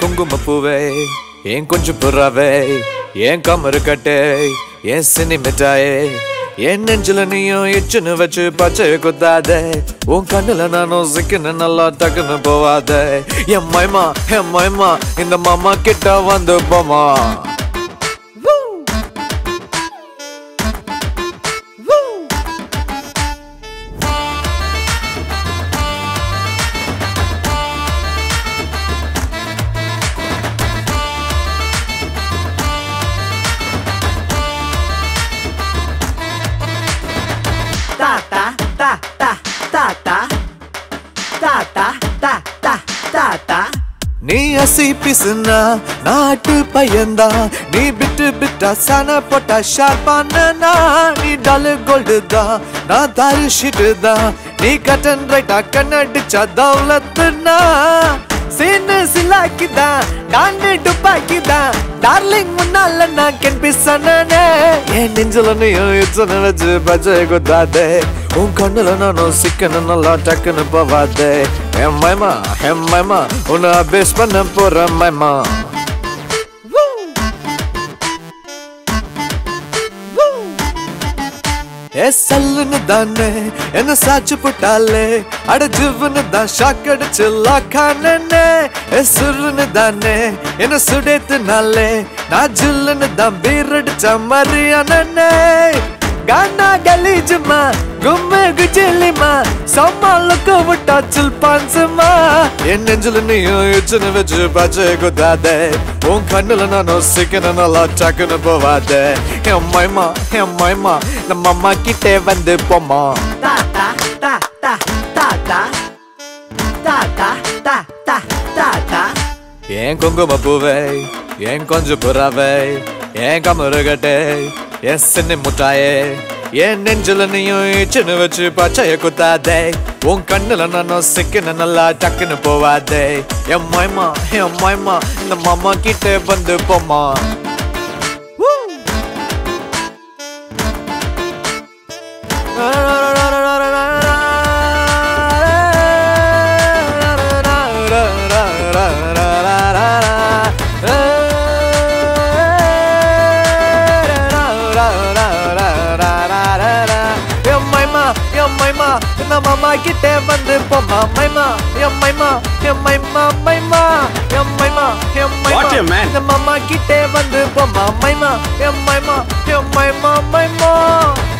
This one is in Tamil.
குங்குமப்பூவே ஏன் கொஞ்சம் புறாவே ஏன் கமரு கட்டே ஏன் சினி மிட்டாயே என் நெஞ்சில நீயும் இச்சுன்னு வச்சு பச்சை குத்தாதே உன் கண்ணுல நானும் சிக்கன்னு நல்லா டக்குன்னு போவாதே என் மைமா என் மைமா இந்த மாமா கிட்ட வந்து போமா ta ta ta ta ta ta ta ta ta ta ta ta நீ அசி பிசுனா நாட்டு பையன்தா நீ பிட்டு பிட்டா சன போட்டா ஷார்பானா நீ டாலு கோல்டு தான் நான் தாரு ஷீட்டு தான் நீ கட்டன் ரைட்டா கண்ணடிச்சா தௌலத்துனா சீனு சிலாக்கிதான் டாண்டு டுப்பாக்கிதான் டார்லிங் முன்னால நான் கென் பிசனே என் நெஞ்சில நீயும் இச்சனை வச்சு பச்சை குத்தாதே உன் கண்ணுல நானும் சிக்கன நல்லா டக்குன்னு போவாதே என் மைமா என் மைமா உன்னை அபேஸ் பண்ண போற மைமா ஏ சல்லுன்னு தானே என்ன சாச்சு போட்டாலே அட ஜிவ்னு தான் ஷாக் அடிச்சு லாக்கானே ஏ சுருன்னு தானே என்ன சுடேத்துனாலே நான் ஜில்லுன்னு தான் பீர் அடிச்ச மரியானே கானா கலீஜுமா கும்மு குஜிலிமா சம்மாலுக்கு விட்டா சில் பான்சுமா என் நெஞ்சில நீயும் இச்சுன்னு வச்சு பச்சை குத்தாதே உன் கண்ணுல நானும் சிக்கன நல்லா டக்குன்னு போவாதே என் மைமா என் மைமா நம்ம அம்மா கிட்டே வந்து போமா ta ta ta ta ta ta ta ta ta ta ta ta ஏன் குங்கும பூவே ஏன் கொஞ்சம் புறாவே ஏன் கமருகட்டே ஏன் சின்ன முட்டாயே என் நெஞ்சில நீயும் சின்ன வச்சு பச்சைய குத்தாதே உன் கண்ணுல நானும் சிக்கன நல்லா டக்குன்னு போவாதே என் மைமா என் மைமா இந்த மாமா கிட்ட வந்து போமா மாமா கிட்டே வந்து போமா மைமா எம் மைமா எம் மைமா மைமா எம் மைமா எம் What மைமா a man. இந்த மாமா கிட்டே வந்து போமா மைமா எம் மைமா எம் மைமா மைமா